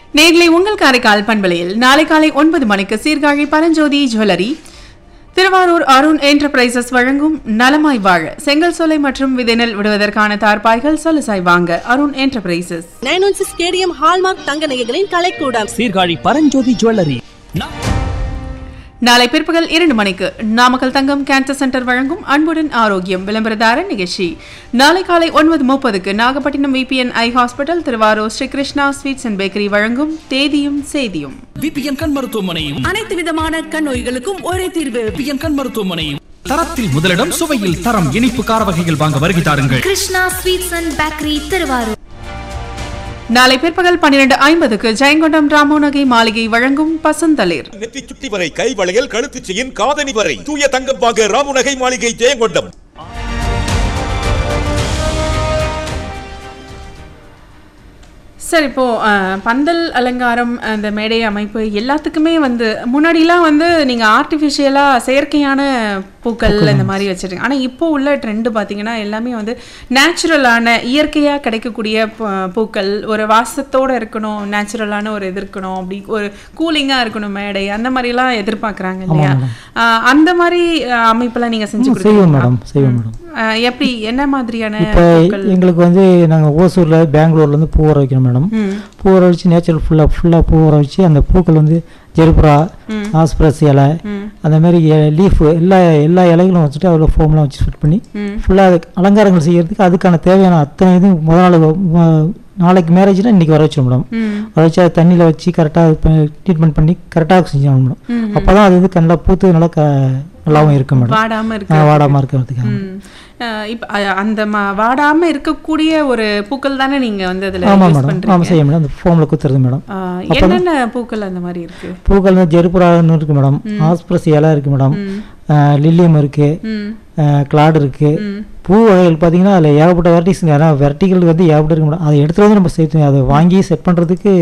நேர்களை உங்கள் காரைக்கால் பண்பலையில் நாளை காலை ஒன்பது மணிக்கு சீர்காழி பரஞ்சோதி ஜுவல்லரி திருவாரூர் அருண் என்டர்பிரைசஸ் வழங்கும் நலமாய் வாழ செங்கல் சோலை மற்றும் விதைநெல் விடுவதற்கான தார்பாய்கள் சலுசாய் வாங்க Arun enterprises nine one six KDM hallmark தங்க நகைகளின் கலைக்கூடம் சீர்காழி பரஞ்சோதி ஜுவல்லரி நா- நாளை பிற்பகல் இரண்டு மணிக்கு நாமக்கல் தங்கம் கேன்சர் சென்டர் வழங்கும் அன்புடன் ஆரோக்கியம் விளம்பரதார நிகழ்ச்சி நாளை காலை ஒன்பது முப்பதுக்கு Nagapattinam VPN eye hospital Thiruvarur Sri Krishna sweets and bakery வழங்கும் தேதியும் செய்தியும் விபிஎன் கண் மருத்துவமனையும் அனைத்து விதமான கண் நோய்களுக்கும் ஒரே தீர்வு விபிஎன் கண் மருத்துவமனையும் தரத்தில் முதலிடம் சுவையில் தரம் இனிப்பு கார வகைகள் வாங்க வருகை தாருங்கள் Krishna sweets and bakery Thiruvarur நாளை பிற்பகல் பன்னிரண்டு ஐம்பதுக்கு ஜெயங்கொண்டம் ராமோநகை மாளிகை வழங்கும் பசந்தளிர் நெற்றி சுட்டி வரை கை வளையல் கழுத்து செயின் காதணி வரை தூய தங்கம் வாங்க ராமுநகை மாளிகை ஜெயங்கொண்டம் சார் இப்போ அஹ், பந்தல் அலங்காரம் அந்த மேடை அமைப்பு எல்லாத்துக்குமே வந்து முன்னாடிலாம் வந்து நீங்க ஆர்டிஃபிஷியலா செயற்கையான பூக்கள் இந்த மாதிரி வச்சிருக்கீங்க ஆனா இப்போ உள்ள ட்ரெண்ட் பாத்தீங்கன்னா எல்லாமே வந்து நேச்சுரலான இயற்கையா கிடைக்கக்கூடிய பூ- பூக்கள் ஒரு வாசத்தோட இருக்கணும் நேச்சுரலான ஒரு இது இருக்கணும் அப்படி ஒரு கூலிங்கா இருக்கணும் மேடை அந்த மாதிரிலாம் எதிர்பார்க்கறாங்க இல்லையா அஹ், அந்த மாதிரி அஹ், அமைப்பெல்லாம் நீங்க செஞ்சு செய்வோம் கொடுத்தீங்க மேடம் செய்வோம் மேடம் எப்படி என்ன மாதிரியான இப்போ பூக்கள் எங்களுக்கு வந்து நாங்கள் ஓசூரில் பெங்களூர்லேருந்து பூ வர வைக்கிறோம் மேடம் ம். பூ வர வச்சு நேச்சுரல் ஃபுல்லாக ஃபுல்லாக பூ வர வச்சு அந்த பூக்கள் வந்து ஜெருப்புரா ஆஸ்பிரஸ் இலை அந்த மாதிரி லீஃப் எல்லா எல்லா இலைகளும் வச்சுட்டு அதில் ஃபோம்லாம் வச்சு ஃபிட் பண்ணி ம். ஃபுல்லாக அலங்காரங்கள் செய்யறதுக்கு அதுக்கான தேவையான அத்தனை இதுவும் முத நாள் ம- நாளைக்கு மேரேஜ்னா இன்னைக்கு வர வச்சிடும் மேடம் ம் வர வச்சு அதை தண்ணியில் வச்சு கரெக்டாக ட்ரீட்மெண்ட் பண்ணி கரெக்டாக செஞ்சோம் மேடம் அப்போ தான் அது வந்து நல்லா பூத்து நல்லா க நல்லாவும் இருக்கும் மேடம் வாடாம இருக்கு வாடாமல் இருக்கிறதுக்காக ம். அஹ் இப்ப அ- அந்த ம- வாடாம இருக்கக்கூடிய ஒரு பூக்கள் தானே நீங்க வந்து அதுல ஆமாம் யூஸ் மேடம் ஆமாம் பண்றீங்க செய்ய மேடம் அந்த ஃபோமில் குத்துறது மேடம் அஹ் என்னென்ன பூக்கள் அந்த மாதிரி இருக்கு பூக்கள் வந்து ஜெருப்புரான்னு இருக்கு மேடம் ஆஸ்பிரஸ் இலை இருக்கு மேடம் லில்லியம் இருக்கு ம் கிளாட் இருக்கு பூ வகைகள் பார்த்தீங்கன்னா அதில் ஏகப்பட்ட வெரைட்டிஸ் ஏன்னா வெரைட்டிகள் வந்து ஏகப்பட்ட இருக்கு மேடம் அதை எடுத்துகிட்டு வந்து நம்ம சேர்த்து அதை வாங்கி செட் பண்ணுறதுக்கு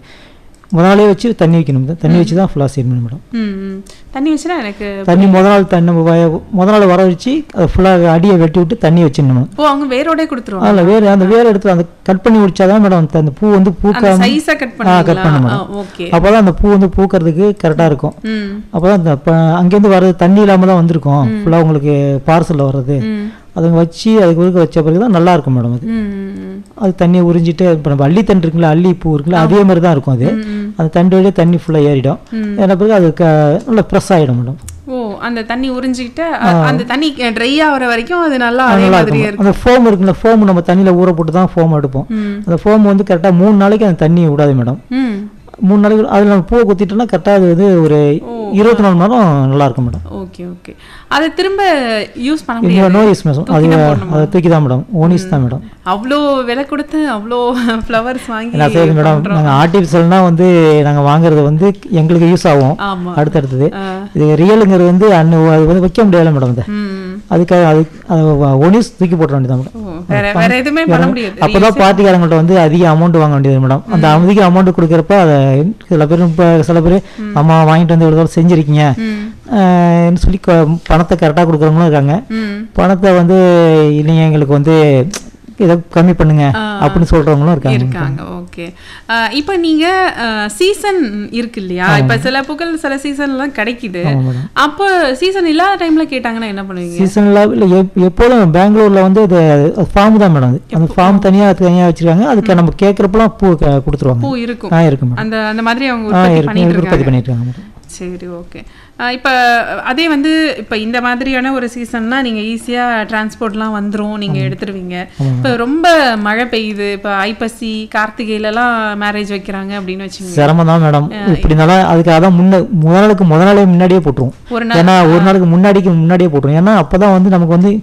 முத நாளே வச்சு தண்ணி வைக்கணும் தண்ணி வச்சு தான் ஃபுல்லாக செய்யணும் மேடம் ம், ம். தண்ணி வச்சுனா எனக்கு தண்ணி முத நாள் தண்ணி நம்ம வய- முத நாள் வர வச்சு அதை ஃபுல்லாக அடியை வெட்டி விட்டு தண்ணி வச்சிடணும் மேடம் ஓ அவங்க வேரோட கொடுத்துருவாங்க அதில் வேறு அந்த வேர் எடுத்து அந்த கட் பண்ணி முடிச்சாதான் மேடம் அந்த- அந்த பூ வந்து அந்த பூக்காம சைஸா கட் ஆ கட் பண்ண பண்ணுவீங்களா மேடம் ஓகே அப்போ தான் அந்த பூ வந்து பூக்கிறதுக்கு கரெக்டாக இருக்கும் ம் அப்போ தான் இந்த இப்போ அங்கேருந்து வர்றது தண்ணி இல்லாமல் தான் வந்திருக்கும் ஃபுல்லாக உங்களுக்கு பார்சலில் வர்றது ம் அதை வச்சு அதுக்கு ஒருக்க வச்ச பிறகு தான் நல்லா இருக்கும் மேடம் அது ம், ம், அது தண்ணியை உறிஞ்சிட்டு இப்போ நம்ம அள்ளித்தண்டு இருக்குல்ல அள்ளி பூ இருக்குல்ல அதே மாதிரி தான் இருக்கும் அது அந்த தண்டு வழியாக தண்ணி ஃபுல்லாக ஏறிடும் ஏன்னா பிறகு அது க நல்லா ப்ரெஸ் ஆகிடும் மேடம் ஓ அந்த தண்ணி உறிஞ்சிக்கிட்டு அ- அந்த தண்ணி ட்ரை ஆகுற வரைக்கும் அது நல்லா அதே நல்லா மாதிரியே இருக்கும் இருக்கும் அந்த ஃபோம் இருக்குல்ல ஃபோம் நம்ம தண்ணியில் ஊற போட்டு தான் ஃபோம் எடுப்போம் ம். அந்த ஃபோம் வந்து கரெக்டாக மூணு நாளைக்கு அந்த தண்ணியை விடாது மேடம் ம் மூணு நாளைக்கு அதில் நம்ம பூவை குத்திட்டோம்னா கரெக்டாக அது வந்து ஒரு இருபத்தி நாலு மணி நேரம் நல்லா இருக்கும் மேடம் ஓகே ஓகே அதை திரும்ப யூஸ் பண்ண இந்த முடியாது நோ யூஸ் மேடம் அது தூக்கி தான் போடணுமா? அதை தூக்கி தான் மேடம் ஓனிஸ் தான் மேடம் அவ்வளோ விலை கொடுத்து அவ்வளோ ஃப்ளவர்ஸ் வாங்கி என்ன செய்யுது மேடம் பண்றோம். நாங்கள் ஆர்டிஃபிஷியல்னா வந்து நாங்கள் வாங்குறது வந்து எங்களுக்கு யூஸ் ஆகும் ஆமா அடுத்தடுத்தது ஆ. இது ரியலுங்கிறது வந்து அன்னு அது வந்து வைக்க முடியல மேடம் இதை ம் அதுக்காக அது அதை ஒனிஸ் தூக்கி போட்ட வேண்டியதான் மேடம் ஓ, வேற வேற எதுவுமே பண்ண முடியாது அப்போதான் பார்ட்டிக்காரங்கள்ட்ட வந்து அதிக அமௌண்ட் வாங்க வேண்டியது மேடம் அந்த அதிக அமௌண்ட் கொடுக்குறப்ப அதை சில பேர் இப்போ சில பேர் அம்மா வாங்கிட்டு வந்து இவ்வளோ செஞ்சிருக்கீங்க ம் ஆஹ் சொல்லி கொ- பணத்தை கரெக்டாக கொடுக்குறவங்களும் இருக்காங்க ம் பணத்தை வந்து இல்லைங்க எங்களுக்கு வந்து இதை கம்மி பண்ணுங்க அப்படின்னு சொல்றவங்களும் இருக்காங்க இருக்காங்க ஓகே இப்போ நீங்க சீசன் இருக்கு இல்லையா இப்ப சில பூக்கள் சில சீசன்லாம் கிடைக்குது அப்போ சீசன் இல்லாத டைம்ல கேட்டாங்கன்னா என்ன பண்ணுவீங்க சீசனில் இல்லை எப் எப்போதும் பெங்களூர்ல வந்து இது ஃபார்ம் தான் மேடம் அது. அந்த ஃபார்ம் தனியா தனியா வச்சிருக்காங்க அதுக்கு நம்ம கேட்குறப்பெல்லாம் பூ க- கொடுத்துருவாங்க பூ இருக்கும் ஆ இருக்கு மேடம் அந்த அந்த மாதிரி அவங்க ஆ உற்பத்தி இருக்கு பண்ணிட்டு உற்பத்தி இருக்காங்க பண்ணிட்டு இருக்காங்க மேடம் சரி ஓகே இப்போ அதே வந்து இப்போ இந்த மாதிரியான ஒரு சீசன்னா நீங்கள் ஈஸியாக டிரான்ஸ்போர்ட்லாம் வந்துரும் நீங்கள் எடுத்துருவீங்க இப்போ ரொம்ப மழை பெய்யுது இப்போ ஐப்பசி கார்த்திகையிலலாம் மேரேஜ் வைக்கிறாங்க அப்படின்னு வச்சுக்கோங்க சிரமம் தான் மேடம் இப்படி இருந்தாலும் அதுக்கு அதான் முன்ன முத நாளுக்கு முத நாளே முன்னாடியே போட்டுருவோம் ஒரு நாள் ஏன்னா ஒரு நாளுக்கு முன்னாடிக்கு முன்னாடியே போட்டுரும் ஏன்னா அப்பதான் வந்து நமக்கு வந்து